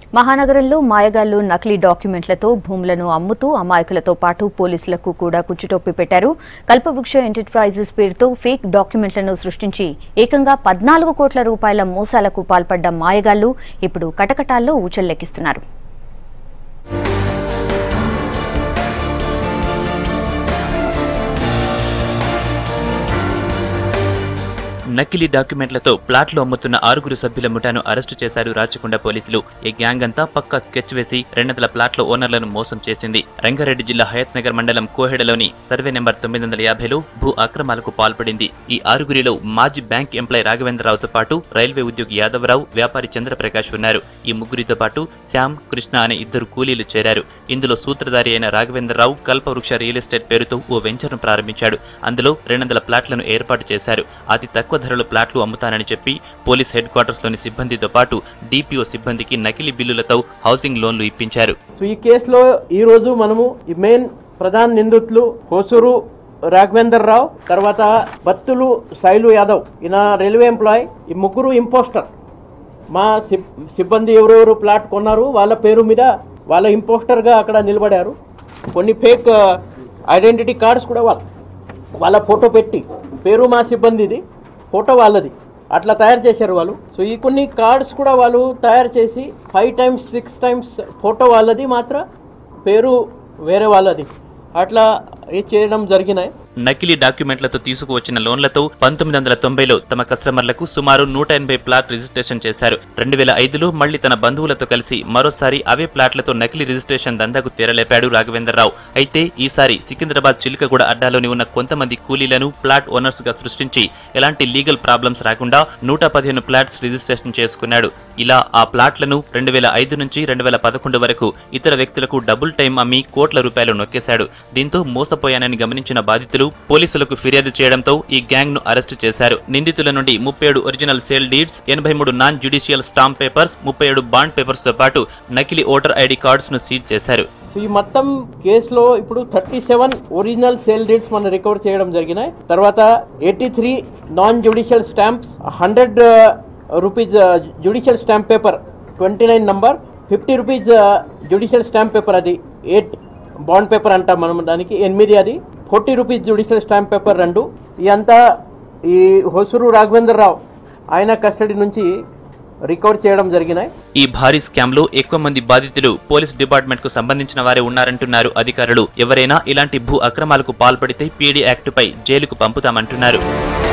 మహానగరంలో మాయగాళ్లు నకిలీ డాక్యుమెంట్లతో భూములను అమ్ముతూ అమాయకులతో పాటు పోలీసులకు కూడా కుచ్చుటొప్పి పెట్టారు కల్పవృక్ష ఎంటర్ప్రైజెస్ పేరుతో ఫేక్ డాక్యుమెంట్లను సృష్టించి ఏకంగా పద్నాలుగు కోట్ల రూపాయల మోసాలకు పాల్పడ్డ మాయగాళ్లు ఇప్పుడు కటకటాల్లో ఊచల్లెక్కిస్తున్నారు నకిలీ డాక్యుమెంట్లతో ప్లాట్లు అమ్ముతున్న ఆరుగురు సభ్యుల ముఠాను అరెస్టు చేశారు రాచకొండ పోలీసులు ఈ గ్యాంగ్ అంతా పక్కా స్కెచ్ వేసి రెండొందల ప్లాట్ల ఓనర్లను మోసం చేసింది రంగారెడ్డి జిల్లా హయత్ నగర్ మండలం కోహెడలోని సర్వే నెంబర్ తొమ్మిది వందల యాభైలో భూ అక్రమాలకు పాల్పడింది ఈ ఆరుగురిలో మాజీ బ్యాంక్ ఎంప్లాయ్ రాఘవేంద్రరావుతో పాటు రైల్వే ఉద్యోగి యాదవరావు వ్యాపారి చంద్రప్రకాష్ ఉన్నారు ఈ ముగ్గురితో పాటు శ్యామ్ కృష్ణ అనే ఇద్దరు కూలీలు చేరారు ఇందులో సూత్రధారి అయిన రాఘవేంద్రరావు కల్పవృక్ష రియల్ ఎస్టేట్ పేరుతో ఓ వెంచర్ను ప్రారంభించాడు అందులో రెండొందల ప్లాట్లను ఏర్పాటు చేశారు అతి తక్కువ ధరలో ప్లాట్లు అమ్ముతానని చెప్పి పోలీస్ హెడ్ క్వార్టర్స్లోని సిబ్బందితో పాటు డిపిఓ సిబ్బందికి నకిలీ బిల్లులతో హౌసింగ్ లోన్లు ఇప్పించారు సో ఈ కేసులో ఈరోజు మనము ఈ మెయిన్ ప్రధాన నిందితులు హోసూరు రాఘవేందర్ రావు తర్వాత బత్తులు శైలు యాదవ్ ఈయన రైల్వే ఎంప్లాయ్ ఈ ముగ్గురు ఇంపోస్టర్ మా సిబ్ సిబ్బంది ఎవరెవరు ప్లాట్ కొన్నారు వాళ్ళ పేరు మీద వాళ్ళ ఇంపోస్టర్గా అక్కడ నిలబడారు కొన్ని ఫేక్ ఐడెంటిటీ కార్డ్స్ కూడా వాళ్ళ వాళ్ళ ఫోటో పెట్టి పేరు మా సిబ్బందిది ఫోటో వాళ్ళది అట్లా తయారు చేశారు వాళ్ళు సో ఈ కొన్ని కార్డ్స్ కూడా వాళ్ళు తయారు చేసి five times six times photo వాళ్ళది మాత్రం పేరు వేరే వాళ్ళది అట్లా ఇది చేయడం జరిగినాయి నకిలీ డాక్యుమెంట్లతో తీసుకువచ్చిన లోన్లతో పంతొమ్మిది వందల తొంభైలో తమ కస్టమర్లకు సుమారు నూట ఎనభై ప్లాట్ రిజిస్ట్రేషన్ చేశారు రెండు వేల ఐదులో మళ్లీ తన బంధువులతో కలిసి మరోసారి అవే ప్లాట్లతో నకిలీ రిజిస్ట్రేషన్ దందాకు తెరలేపాడు రాఘవేంద్రరావు అయితే ఈసారి సికింద్రాబాద్ చిలుకగూడ అడ్డాలోని ఉన్న కొంతమంది కూలీలను ప్లాట్ ఓనర్స్ గా సృష్టించి ఎలాంటి లీగల్ ప్రాబ్లమ్స్ రాకుండా నూట పదిహేను ప్లాట్స్ రిజిస్ట్రేషన్ చేసుకున్నాడు ఇలా ఆ ప్లాట్లను రెండు వేల ఐదు నుంచి రెండు వేల పదకొండు వరకు ఇతర వ్యక్తులకు డబుల్ టైం అమ్మి కోట్ల రూపాయలు నొక్కేశాడు దీంతో మోసపోయానని గమనించిన బాధితులు పోలీసులకు ఫిర్యాదు చేయడంతో ఈ గ్యాంగ్ ను అరెస్టు చేశారు నిందితుల నుండి ముప్పై ఏడు ఒరిజినల్ సేల్ డీడ్స్ ఎనభై మూడు నాన్ జ్యుడిషియల్ స్టాంప్ పేపర్స్ ముప్పై ఏడు బాండ్ పేపర్స్ తో పాటు నకిలీ ఓటర్ ఐడి కార్డ్స్ ను సీజ్ చేశారు సో ఈ మొత్తం కేసులో ఇప్పుడు thirty seven original sale deeds మనం రికవర్ చేయడం జరిగినాయి తర్వాత eighty three non judicial stamps hundred rupees judicial stamp paper twenty nine number fifty rupees judicial stamp paper అది ఎయిట్ బాండ్ పేపర్ అంటాం మనం దానికి ఎనిమిది అది forty rupees judicial stamp paper రెండు ఇదంతా ఈ హొసూరు రాఘవేంద్ర రావు ఆయన కస్టడీ నుంచి రికవర్ చేయడం జరిగినాయి ఈ భారీ స్కామ్ లో ఎక్కువ మంది బాధితులు పోలీస్ డిపార్ట్మెంట్ కు సంబంధించిన వారే ఉన్నారంటున్నారు అధికారులు ఎవరైనా ఇలాంటి భూ అక్రమాలకు పాల్పడితే పీడీ యాక్టుపై జైలుకు పంపుతామంటున్నారు